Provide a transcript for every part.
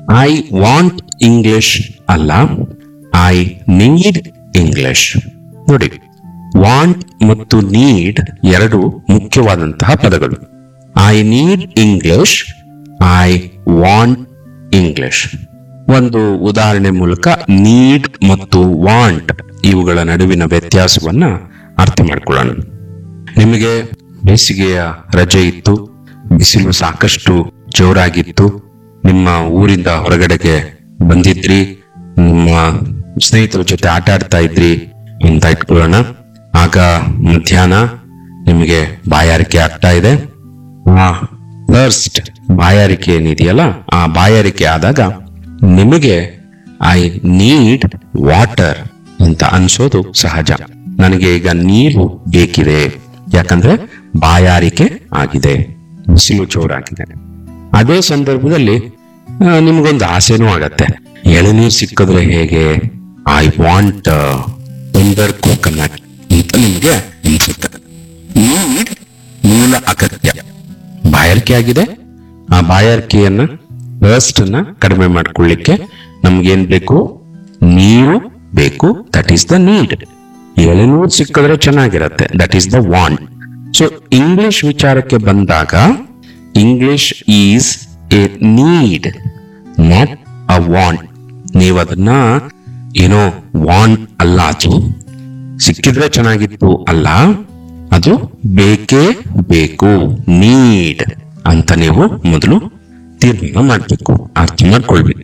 I want English ಅಲ್ಲ I need English ನೋಡಿ want ಮತ್ತು ನೀಡ್ ಎರಡು ಮುಖ್ಯವಾದಂತಹ ಪದಗಳು I need English I want English ಒಂದು ಉದಾಹರಣೆ ಮೂಲಕ ನೀಡ್ ಮತ್ತು ವಾಂಟ್ ಇವುಗಳ ನಡುವಿನ ವ್ಯತ್ಯಾಸವನ್ನ ಅರ್ಥ ಮಾಡ್ಕೊಳ್ಳೋಣ ನಿಮಗೆ ಬೇಸಿಗೆಯ ರಜೆ ಇತ್ತು ಬಿಸಿಲು ಸಾಕಷ್ಟು ಜೋರಾಗಿತ್ತು ನಿಮ್ಮ ಊರಿಂದ ಹೊರಗಡೆಗೆ ಬಂದಿದ್ರಿ ನಿಮ್ಮ ಸ್ನೇಹಿತರ ಜೊತೆ ಆಟ ಆಡ್ತಾ ಇದ್ರಿ ಅಂತ ಇಟ್ಕೊಳ್ಳೋಣ ಆಗ ಮಧ್ಯಾಹ್ನ ನಿಮಗೆ ಬಾಯಾರಿಕೆ ಆಗ್ತಾ ಇದೆ ಆ ಥರ್ಸ್ಟ್ ಬಾಯಾರಿಕೆ ಏನಿದೆಯಲ್ಲ ಆ ಬಾಯಾರಿಕೆ ಆದಾಗ ನಿಮಗೆ ಐ ನೀಡ್ ವಾಟರ್ ಅಂತ ಅನ್ಸೋದು ಸಹಜ ನನಗೆ ಈಗ ನೀರು ಬೇಕಿದೆ ಯಾಕಂದ್ರೆ ಬಾಯಾರಿಕೆ ಆಗಿದೆ ಬಿಸಿಲು ಜೋರಾಗಿದೆ ಅದೇ ಸಂದರ್ಭದಲ್ಲಿ ಆ, ನಿಮ್ಗೊಂದು ಆಸೆನೂ ಆಗತ್ತೆ ಎಳನೀರು ಸಿಕ್ಕಿದ್ರೆ ಹೇಗೆ ಐ ವಾಂಟ್ ಟೆಂಡರ್ ಕೋಕೋನಟ್ ಅಂತ ನಿಮ್ಗೆ ಅನ್ಸುತ್ತೆ ನೀಡ್ ಮೂಲ ಅಗತ್ಯ ಬಾಯಾರಿಕೆ ಆಗಿದೆ ಆ ಬಾಯಾರಿಕೆಯನ್ನ ಥರ್ಸ್ಟ್ ಅನ್ನ ಕಡಿಮೆ ಮಾಡ್ಕೊಳ್ಳಿಕ್ಕೆ ನಮ್ಗೇನ್ ಬೇಕು ನೀರು ಬೇಕು ದಟ್ ಈಸ್ ದ ನೀಡ್ ಎಳೆನೂರು ಸಿಕ್ಕಿದ್ರೆ ಚೆನ್ನಾಗಿರತ್ತೆ that is the want so English ವಿಚಾರಕ್ಕೆ ಬಂದಾಗ English is a need not a want ನೀವು ಅದನ್ನ ಏನೋ ವಾಂಟ್ ಅಲ್ಲ ಅದು ಸಿಕ್ಕಿದ್ರೆ ಚೆನ್ನಾಗಿತ್ತು ಅಲ್ಲ ಅದು ಬೇಕೇ ಬೇಕು ನೀಡ್ ಅಂತ ನೀವು ಮೊದಲು ತೀರ್ಮಾನ ಮಾಡ್ಬೇಕು ಅರ್ಥ ಮಾಡ್ಕೊಳ್ಬೇಕು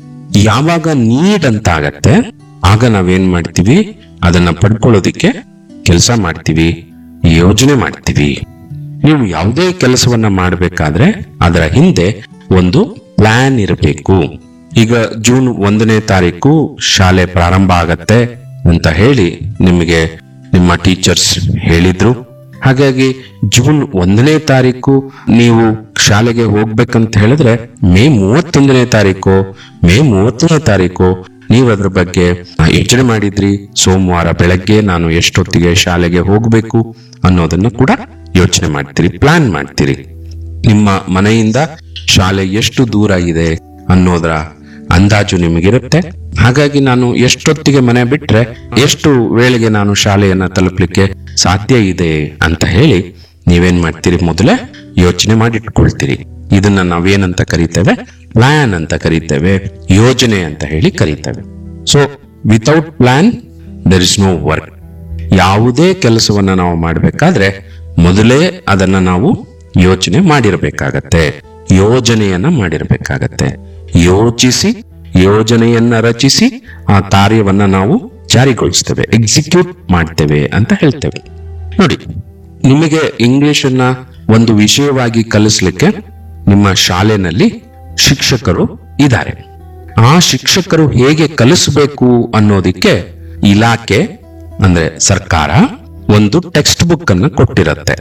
ಯಾವಾಗ ನೀಡ್ ಅಂತ ಆಗತ್ತೆ ಆಗ ನಾವೇನ್ ಮಾಡ್ತೀವಿ ಅದನ್ನ ಪಡ್ಕೊಳ್ಳೋದಿಕ್ಕೆ ಕೆಲಸ ಮಾಡ್ತೀವಿ ಯೋಜನೆ ಮಾಡ್ತೀವಿ ನೀವು ಯಾವುದೇ ಕೆಲಸವನ್ನ ಮಾಡಬೇಕಾದ್ರೆ ಅದರ ಹಿಂದೆ ಒಂದು ಪ್ಲಾನ್ ಇರಬೇಕು ಈಗ ಜೂನ್ ಒಂದನೇ ತಾರೀಕು ಶಾಲೆ ಪ್ರಾರಂಭ ಆಗತ್ತೆ ಅಂತ ಹೇಳಿ ನಿಮಗೆ ನಿಮ್ಮ ಟೀಚರ್ಸ್ ಹೇಳಿದ್ರು ಹಾಗಾಗಿ ಜೂನ್ ಒಂದನೇ ತಾರೀಕು ನೀವು ಶಾಲೆಗೆ ಹೋಗ್ಬೇಕಂತ ಹೇಳಿದ್ರೆ ಮೇ ಮೂವತ್ತೊಂದನೇ ತಾರೀಕು ಮೇ ಮೂವತ್ತನೇ ತಾರೀಕು ನೀವು ಅದ್ರ ಬಗ್ಗೆ ಯೋಚನೆ ಮಾಡಿದ್ರಿ ಸೋಮವಾರ ಬೆಳಗ್ಗೆ ನಾನು ಎಷ್ಟೊತ್ತಿಗೆ ಶಾಲೆಗೆ ಹೋಗ್ಬೇಕು ಅನ್ನೋದನ್ನ ಕೂಡ ಯೋಚನೆ ಮಾಡ್ತೀರಿ ಪ್ಲಾನ್ ಮಾಡ್ತೀರಿ ನಿಮ್ಮ ಮನೆಯಿಂದ ಶಾಲೆ ಎಷ್ಟು ದೂರ ಇದೆ ಅನ್ನೋದರ ಅಂದಾಜು ನಿಮಗಿರುತ್ತೆ ಹಾಗಾಗಿ ನಾನು ಎಷ್ಟೊತ್ತಿಗೆ ಮನೆ ಬಿಟ್ರೆ ಎಷ್ಟು ವೇಳೆಗೆ ನಾನು ಶಾಲೆಯನ್ನ ತಲುಪಲಿಕ್ಕೆ ಸಾಧ್ಯ ಇದೆ ಅಂತ ಹೇಳಿ ನೀವೇನ್ ಮಾಡ್ತೀರಿ ಮೊದಲೇ ಯೋಚನೆ ಮಾಡಿಟ್ಕೊಳ್ತೀರಿ ಇದನ್ನ ನಾವೇನಂತ ಕರಿತೇವೆ ಪ್ಲಾನ್ ಅಂತ ಕರಿತೇವೆ ಯೋಜನೆ ಅಂತ ಹೇಳಿ ಕರಿತೇವೆ so without plan there is no work ಯಾವುದೇ ಕೆಲಸವನ್ನ ನಾವು ಮಾಡಬೇಕಾದ್ರೆ ಮೊದಲೇ ಅದನ್ನ ನಾವು ಯೋಚನೆ ಮಾಡಿರಬೇಕಾಗತ್ತೆ ಯೋಜನೆಯನ್ನ ಮಾಡಿರಬೇಕಾಗತ್ತೆ ಯೋಚಿಸಿ ಯೋಜನೆಯನ್ನ ರಚಿಸಿ ಆ ಕಾರ್ಯವನ್ನ ನಾವು ಜಾರಿಗೊಳಿಸ್ತೇವೆ ಎಕ್ಸಿಕ್ಯೂಟ್ ಮಾಡ್ತೇವೆ ಅಂತ ಹೇಳ್ತೇವೆ ನೋಡಿ ನಿಮಗೆ ಇಂಗ್ಲಿಷ್ ಅನ್ನ ಒಂದು ವಿಷಯವಾಗಿ ಕಲಿಸ್ಲಿಕ್ಕೆ ನಿಮ್ಮ ಶಾಲೆನಲ್ಲಿ ಶಿಕ್ಷಕರು ಇದ್ದಾರೆ ಆ ಶಿಕ್ಷಕರು ಹೇಗೆ ಕಲಿಸಬೇಕು ಅನ್ನೋದಿಕ್ಕೆ ಇಲಾಖೆ ಅಂದ್ರೆ ಸರ್ಕಾರ ಒಂದು ಟೆಕ್ಸ್ಟ್ ಬುಕ್ ಅನ್ನ ಕೊಟ್ಟಿರತ್ತೆ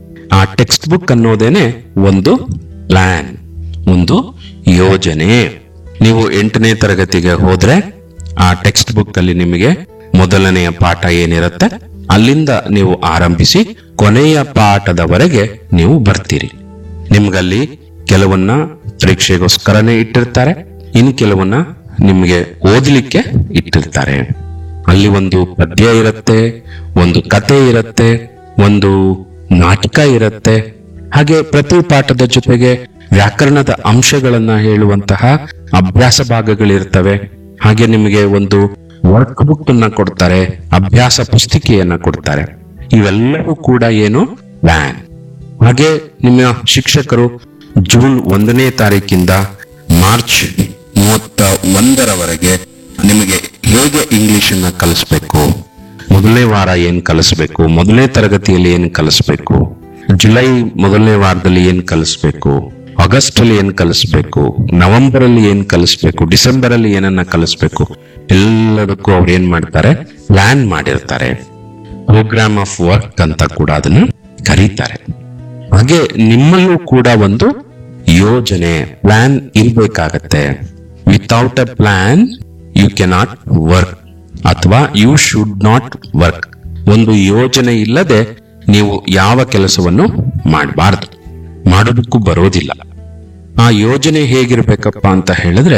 ಆ ಟೆಕ್ಸ್ಟ್ ಬುಕ್ ಅನ್ನೋದೇನೆ ಒಂದು ಪ್ಲಾನ್ ಒಂದು ಯೋಜನೆ ನೀವು ಎಂಟನೇ ತರಗತಿಗೆ ಹೋದ್ರೆ ಆ ಟೆಕ್ಸ್ಟ್ ಬುಕ್ ಅಲ್ಲಿ ನಿಮಗೆ ಮೊದಲನೆಯ ಪಾಠ ಏನಿರುತ್ತೆ ಅಲ್ಲಿಂದ ನೀವು ಆರಂಭಿಸಿ ಕೊನೆಯ ಪಾಠದವರೆಗೆ ನೀವು ಬರ್ತೀರಿ ನಿಮ್ಗಲ್ಲಿ ಕೆಲವನ್ನ ಪರೀಕ್ಷೆಗೋಸ್ಕರನೇ ಇಟ್ಟಿರ್ತಾರೆ ಇನ್ನು ಕೆಲವನ್ನ ನಿಮಗೆ ಓದಲಿಕ್ಕೆ ಇಟ್ಟಿರ್ತಾರೆ ಅಲ್ಲಿ ಒಂದು ಪದ್ಯ ಇರುತ್ತೆ ಒಂದು ಕತೆ ಇರುತ್ತೆ ಒಂದು ನಾಟಕ ಇರುತ್ತೆ ಹಾಗೆ ಪ್ರತಿ ಪಾಠದ ಜೊತೆಗೆ ವ್ಯಾಕರಣದ ಅಂಶಗಳನ್ನ ಹೇಳುವಂತಹ ಅಭ್ಯಾಸ ಭಾಗಗಳಿರ್ತವೆ ಹಾಗೆ ನಿಮಗೆ ಒಂದು ವರ್ಕ್ ಬುಕ್ ಅನ್ನ ಕೊಡ್ತಾರೆ ಅಭ್ಯಾಸ ಪುಸ್ತಿಕೆಯನ್ನ ಕೊಡ್ತಾರೆ ಇವೆಲ್ಲವೂ ಕೂಡ ಏನು ಪ್ಲಾನ್ ಹಾಗೆ ನಿಮ್ಮ ಶಿಕ್ಷಕರು ಜೂನ್ ಒಂದನೇ ತಾರೀಕಿಂದ ಮಾರ್ಚ್ ಮೂವತ್ತ ಒಂದರವರೆಗೆ ನಿಮಗೆ ಹೇಗೆ ಇಂಗ್ಲಿಷ್ ಅನ್ನ ಕಲಿಸ್ಬೇಕು ಮೊದಲನೇ ವಾರ ಏನ್ ಕಲಿಸ್ಬೇಕು ಮೊದಲನೇ ತರಗತಿಯಲ್ಲಿ ಏನ್ ಕಲಿಸ್ಬೇಕು ಜುಲೈ ಮೊದಲನೇ ವಾರದಲ್ಲಿ ಏನ್ ಕಲಿಸ್ಬೇಕು ಆಗಸ್ಟ್ ಅಲ್ಲಿ ಏನ್ ಕಲಿಸ್ಬೇಕು ನವೆಂಬರ್ ಅಲ್ಲಿ ಏನ್ ಕಲಿಸ್ಬೇಕು ಡಿಸೆಂಬರ್ ಅಲ್ಲಿ ಏನನ್ನ ಕಲಿಸ್ಬೇಕು ಎಲ್ಲದಕ್ಕೂ ಅವ್ರು ಏನ್ ಮಾಡ್ತಾರೆ ಪ್ಲಾನ್ ಮಾಡಿರ್ತಾರೆ ಪ್ರೋಗ್ರಾಮ್ ಆಫ್ ವರ್ಕ್ ಅಂತ ಕೂಡ ಅದನ್ನ ಕರೀತಾರೆ ಹಾಗೆ ನಿಮ್ಮಲ್ಲೂ ಕೂಡ ಒಂದು ಯೋಜನೆ ಪ್ಲಾನ್ ಇರ್ಬೇಕಾಗತ್ತೆ without a plan you cannot work ಅಥವಾ ಯು ಶುಡ್ ನಾಟ್ ವರ್ಕ್ ಒಂದು ಯೋಜನೆ ಇಲ್ಲದೆ ನೀವು ಯಾವ ಕೆಲಸವನ್ನು ಮಾಡಬಾರದು ಮಾಡೋದಕ್ಕೂ ಬರೋದಿಲ್ಲ ಆ ಯೋಜನೆ ಹೇಗಿರ್ಬೇಕಪ್ಪ ಅಂತ ಹೇಳಿದ್ರೆ